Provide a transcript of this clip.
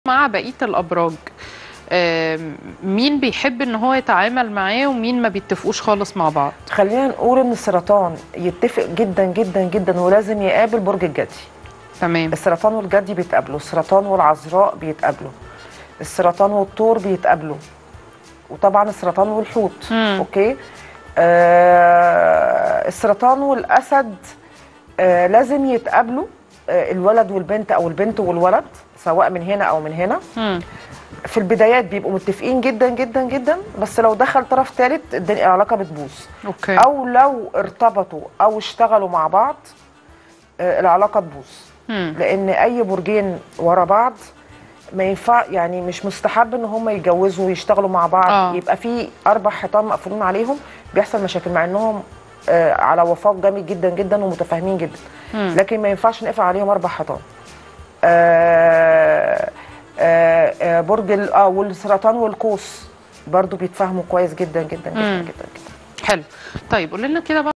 مع بقيه الابراج آم، مين بيحب ان هو يتعامل معاه ومين ما بيتفقوش خالص مع بعض خلينا نقول ان السرطان يتفق جدا جدا جدا ولازم يقابل برج الجدي تمام السرطان والجدي بيتقابلوا السرطان والعذراء بيتقابلوا السرطان والثور بيتقابلوا وطبعا السرطان والحوت مم. اوكي آه السرطان والاسد آه لازم يتقابلوا آه الولد والبنت او البنت والولد سواء من هنا او من هنا مم. في البدايات بيبقوا متفقين جدا جدا جدا بس لو دخل طرف ثالث الدنيا العلاقه بتبوظ اوكي او لو ارتبطوا او اشتغلوا مع بعض آه، العلاقه تبوظ مم. لان اي برجين ورا بعض ما ينفع يعني مش مستحب ان هم يتجوزوا ويشتغلوا مع بعض آه. يبقى في اربع حيطان مقفولين عليهم بيحصل مشاكل مع انهم آه، على وفاق جامد جدا جدا ومتفاهمين جدا مم. لكن ما ينفعش نقفل عليهم اربع حيطان آه، آه، آه، برج ال- اه والسرطان والقوس برضو بيتفاهموا كويس جدا جدا جدا مم. جدا, جدا. حلو طيب قول لنا كده بقى